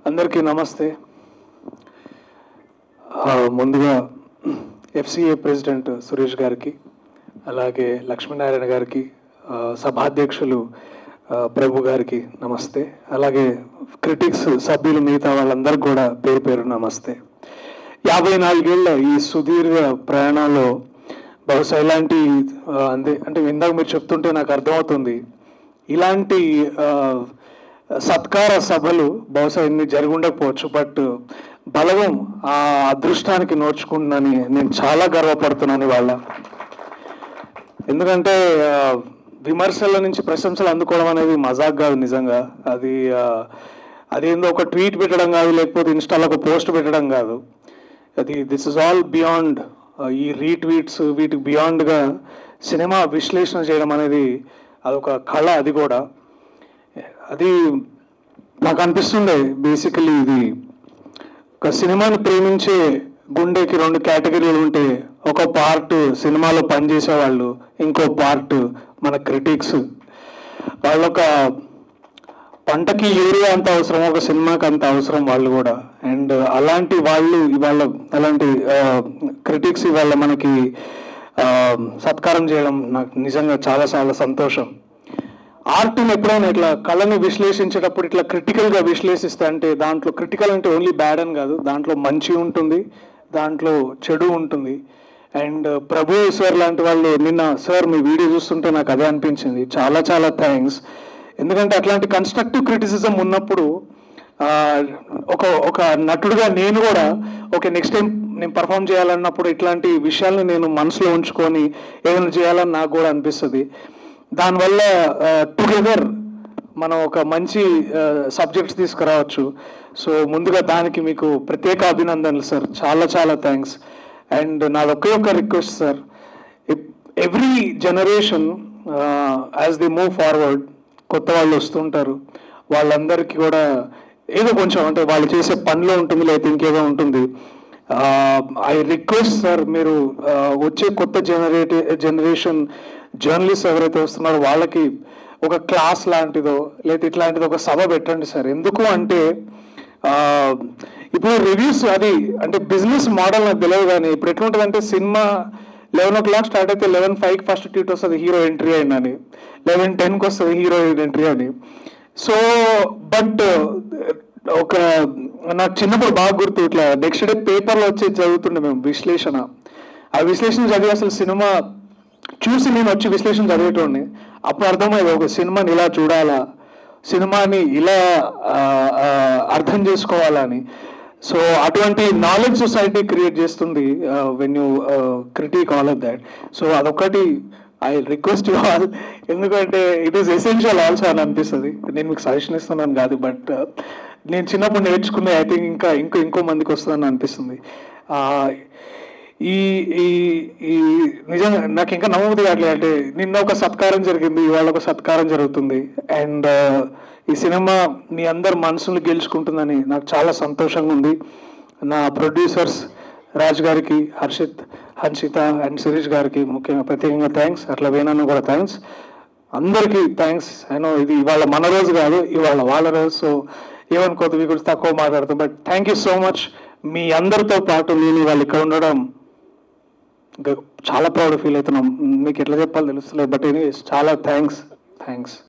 అందరికీ నమస్తే ఆ, ముందుగా ఎఫ్సిఏ ప్రెసిడెంట్ సురేష్ గారికి అలాగే లక్ష్మీనారాయణ గారికి ఆ, సభాధ్యక్షులు ఆ, ప్రభు గారికి నమస్తే అలాగే క్రిటిక్స్ సభ్యులు మిగతా వాళ్ళందరికీ కూడా పేరు పేరు నమస్తే యాభై నాలుగేళ్ల ఈ సుదీర్ఘ ప్రయాణంలో బహుశా ఇలాంటి ఆ, అంతే అంటే ఇందాక మీరు చెప్తుంటే నాకు అర్థమవుతుంది ఇలాంటి ఆ, సత్కార సభలు బహుశా ఇన్ని జరిగి ఉండకపోవచ్చు బట్ బలగం ఆ అదృష్టానికి నోచుకుంటుందని నేను చాలా గర్వపడుతున్నాను వాళ్ళ ఎందుకంటే ఆ, విమర్శల నుంచి ప్రశంసలు అందుకోవడం అనేది మజాక్ కాదు నిజంగా అది ఆ, అదేందో ఒక ట్వీట్ పెట్టడం కాదు లేకపోతే ఇన్స్టాలో ఒక పోస్ట్ పెట్టడం కాదు అది దిస్ ఇస్ ఆల్ బియాండ్ ఈ రీట్వీట్స్ వీటికి బియాండ్గా సినిమా విశ్లేషణ చేయడం అనేది అదొక కళ అది కూడా అది నాకు అనిపిస్తుండే బేసికలీ ఇది ఒక సినిమాని ప్రేమించే గుండెకి రెండు కేటగిరీలు ఉంటే ఒక పార్ట్ సినిమాలో పనిచేసే వాళ్ళు ఇంకో పార్ట్ మన క్రిటిక్స్ వాళ్ళొక పంటకి యూరియా అంత అవసరం ఒక సినిమాకి అంత అవసరం వాళ్ళు కూడా అండ్ అలాంటి వాళ్ళు ఇవాళ అలాంటి క్రిటిక్స్ ఇవాళ మనకి ఆ, సత్కారం చేయడం నాకు నిజంగా చాలా చాలా సంతోషం ఆర్ట్ని ఎప్పుడైనా ఇట్లా కళని విశ్లేషించేటప్పుడు ఇట్లా క్రిటికల్గా విశ్లేషిస్తే అంటే దాంట్లో క్రిటికల్ అంటే ఓన్లీ బ్యాడ్ అని కాదు దాంట్లో మంచి ఉంటుంది దాంట్లో చెడు ఉంటుంది అండ్ ప్రభు సార్ లాంటి వాళ్ళు నిన్న సార్ మీ వీడియో చూస్తుంటే నాకు అదే అనిపించింది చాలా చాలా థ్యాంక్స్ ఎందుకంటే అట్లాంటి కన్స్ట్రక్టివ్ క్రిటిసిజం ఉన్నప్పుడు ఆ, ఒక ఒక నటుడుగా నేను కూడా ఓకే నెక్స్ట్ టైం నేను పర్ఫామ్ చేయాలన్నప్పుడు ఇట్లాంటి విషయాలను నేను మనసులో ఉంచుకొని ఏదైనా చేయాలని నాకు కూడా అనిపిస్తుంది దానివల్ల టుగెదర్ మనం ఒక మంచి సబ్జెక్ట్స్ తీసుకురావచ్చు సో ముందుగా దానికి మీకు ప్రత్యేక అభినందనలు సార్ చాలా చాలా థ్యాంక్స్ అండ్ నాది ఒకే ఒక request sir every generation as the move forward కొత్త వాళ్ళు వస్తుంటారు వాళ్ళందరికీ కూడా ఏదో కొంచెం అంటే వాళ్ళు చేసే పనిలో ఉంటుంది లేకపోతే ఇంకేదో ఉంటుంది ఐ రిక్వెస్ట్ సార్ మీరు ఆ, వచ్చే కొత్త జనరేట్ జనరేషన్ జర్నలిస్ట్ ఎవరైతే వస్తున్నారో వాళ్ళకి ఒక క్లాస్ లాంటిదో లేదా ఇట్లాంటిది ఒక సభ పెట్టండి సార్ ఎందుకు అంటే ఆ, ఇప్పుడు రివ్యూస్ అది అంటే బిజినెస్ మోడల్ నాకు తెలియదు కానీ ఇప్పుడు ఎట్లుంటుంది అంటే cinema eleven o'clock start అయితే లెవెన్ ఫైవ్కి ఫస్ట్ ట్వీట్ వస్తుంది హీరో ఎంట్రీ అయింది అని లెవెన్ టెన్కి వస్తుంది హీరో ఎంట్రీ అని సో బట్ ఒక నాకు చిన్నప్పుడు బాగా గుర్తు ఇట్లా నెక్స్ట్ డే పేపర్లో వచ్చి చదువుతుండే మేము విశ్లేషణ ఆ విశ్లేషణ చదివి అసలు సినిమా చూసి నేను వచ్చి విశ్లేషణ చదివేటోడిని అప్పుడు అర్థమయ్యేది ఒక సినిమాని ఇలా చూడాలా సినిమాని ఇలా ఆ, ఆ, అర్థం చేసుకోవాలని సో అటువంటి నాలెడ్జ్ సొసైటీ క్రియేట్ చేస్తుంది when you critic all of that so అదొకటి ఐ రిక్వెస్ట్ యూ ఆల్ ఎందుకంటే ఇట్ ఈస్ ఎసెన్షియల్ ఆల్సో అని అనిపిస్తుంది నేను మీకు సజెషన్ ఇస్తున్నాను కాదు బట్ నేను చిన్నప్పుడు నేర్చుకునే ఐ థింక్ ఇంకా ఇంకో ఇంకో మందికి వస్తుందని అనిపిస్తుంది ఆ, ఈ ఈ ఈ నిజంగా నాకు ఇంకా నమ్మబుద్ధి కావట్లేదు అంటే నిన్న ఒక సత్కారం జరిగింది ఇవాళ ఒక సత్కారం జరుగుతుంది అండ్ ఈ సినిమా మీ అందరి మనసులు గెలుచుకుంటుందని నాకు చాలా సంతోషంగా ఉంది నా ప్రొడ్యూసర్స్ రాజ్ గారికి హర్షిత్ హన్షిత అండ్ శిరీష్ గారికి ముఖ్యంగా ప్రత్యేకంగా థ్యాంక్స్ అట్లా వేణాను కూడా థ్యాంక్స్ అందరికీ థ్యాంక్స్ అయినో ఇది ఇవాళ మన రోజు కాదు ఇవాళ వాళ్ళ రోజు సో ఏమనుకోదు మీ గురించి తక్కువ మాట్లాడతాం but thank you so much మీ అందరితో పాటు నేను ఇవాళ ఇక్కడ ఉండడం ఇంకా చాలా ప్రౌడ్ ఫీల్ అవుతున్నాం మీకు ఎట్లా చెప్పాలో తెలుస్తలేదు బట్ ఎనీవేస్ చాలా థ్యాంక్స్ థ్యాంక్స్